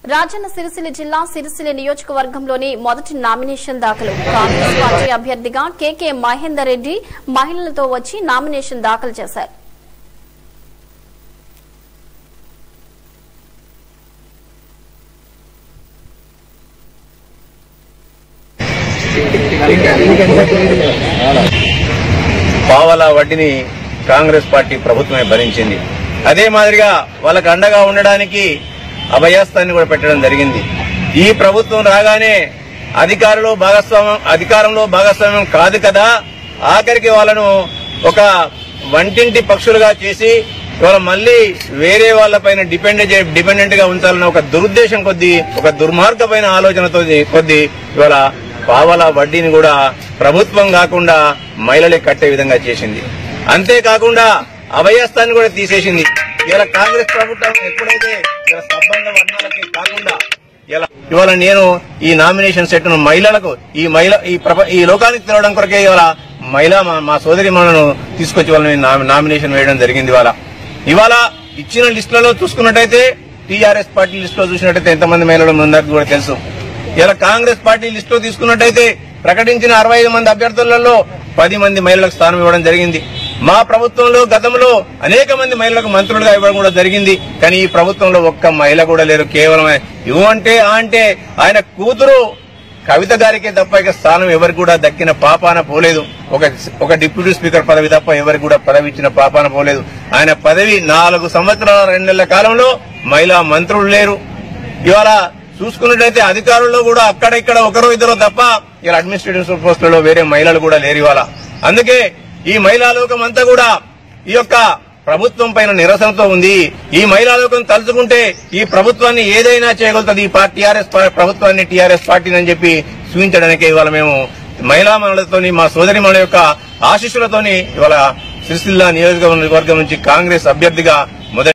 రాజన్న సిరిసిల్ల జిల్లా సిరిసిల్ల నియోజకవర్గంలోని మొదటి నామినేషన్ దాఖలు కాంగ్రెస్ పార్టీ అభ్యర్థిగా కేకే మహేందర్ రెడ్డి మహిళలతో వచ్చి నామినేషన్ దాఖలు చేశారు పావలా వడ్డీని కాంగ్రెస్ పార్టీ ప్రభుత్వమే భరించింది అదే మాదిరిగా వాళ్ళకు అండగా ఉండడానికి అభయాస్తాన్ని కూడా పెట్టడం జరిగింది ఈ ప్రభుత్వం రాగానే అధికారులు భాగస్వామ్యం అధికారంలో భాగస్వామ్యం కాదు కదా ఆఖరికి వాళ్ళను ఒక వంటింటి పక్షులుగా చేసి ఇవాళ మళ్ళీ వేరే వాళ్ళపైన డిపెండ్ డిపెండెంట్ గా ఉంచాలన్న ఒక దురుద్దేశం కొద్దీ ఒక దుర్మార్గమైన ఆలోచనతో కొద్దీ ఇవాళ పావలా వడ్డీని కూడా ప్రభుత్వం కాకుండా మహిళలే కట్టే విధంగా చేసింది అంతేకాకుండా అభయస్థాన్ని కూడా తీసేసింది ఇలా కాంగ్రెస్ ప్రభుత్వం ఎప్పుడైతే ఇలా సంబంధ వర్ణాలకి కాకుండా ఇలా ఇవాళ నేను ఈ నామినేషన్ సెట్ ను మహిళలకు ఈ మహిళ ఈ ప్రప- ఈ లోకానికి తెలవడం కొరకే ఇవాళ మహిళ మా- మా సోదరి మనను తీసుకొచ్చి వాళ్ళని నా- నామినేషన్ వేయడం జరిగింది ఇవాళ ఇవాళ ఇచ్చిన లిస్టులలో చూసుకున్నట్టయితే టీఆర్ఎస్ పార్టీ లిస్టులో చూసినట్టయితే ఎంతమంది మహిళలు ముందరికి కూడా తెలుసు ఇలా కాంగ్రెస్ పార్టీ లిస్టులో తీసుకున్నట్టయితే ప్రకటించిన అరవై ఐదు మంది అభ్యర్థులలో పది మంది మహిళలకు స్థానం ఇవ్వడం జరిగింది మా ప్రభుత్వంలో గతంలో అనేక మంది మహిళలకు మంత్రులుగా ఇవ్వడం కూడా జరిగింది కానీ ఈ ప్రభుత్వంలో ఒక్క మహిళ కూడా లేరు కేవలం ఇవ్వు అంటే ఆ అంటే ఆయన కూతురు కవిత గారికే తప్ప ఇక స్థానం ఎవరికి కూడా దక్కిన పాపాన పోలేదు ఒక ఒక డిప్యూటీ స్పీకర్ పదవి తప్ప ఎవరికి కూడా పదవి ఇచ్చిన పాపాన పోలేదు ఆయన పదవి నాలుగు సంవత్సరాల రెండు నెలల కాలంలో మహిళా మంత్రులు లేరు ఇవాళ చూసుకున్నట్టయితే అధికారుల్లో కూడా అక్కడ ఇక్కడ ఒకరో ఇద్దరు తప్ప ఇలా అడ్మినిస్ట్రేటివ్ పోస్టులలో వేరే మహిళలు కూడా లేరు ఇవాళ అందుకే ఈ మహిళా లోకం అంతా కూడా ఈ యొక్క ప్రభుత్వం పైన నిరసనతో ఉంది ఈ మహిళా లోకం తలుచుకుంటే ఈ ప్రభుత్వాన్ని ఏదైనా చేయగలుగుతుంది ఈ పార్టీ టీఆర్ఎస్ ప్రభుత్వాన్ని టీఆర్ఎస్ పార్టీని అని చెప్పి చూపించడానికి ఇవాళ మేము మహిళా మనులతోని మా సోదరి మనుల యొక్క ఆశీస్సులతోని ఇవాళ సిరిసిల్ల నియోజకవర్గం నుంచి కాంగ్రెస్ అభ్యర్థిగా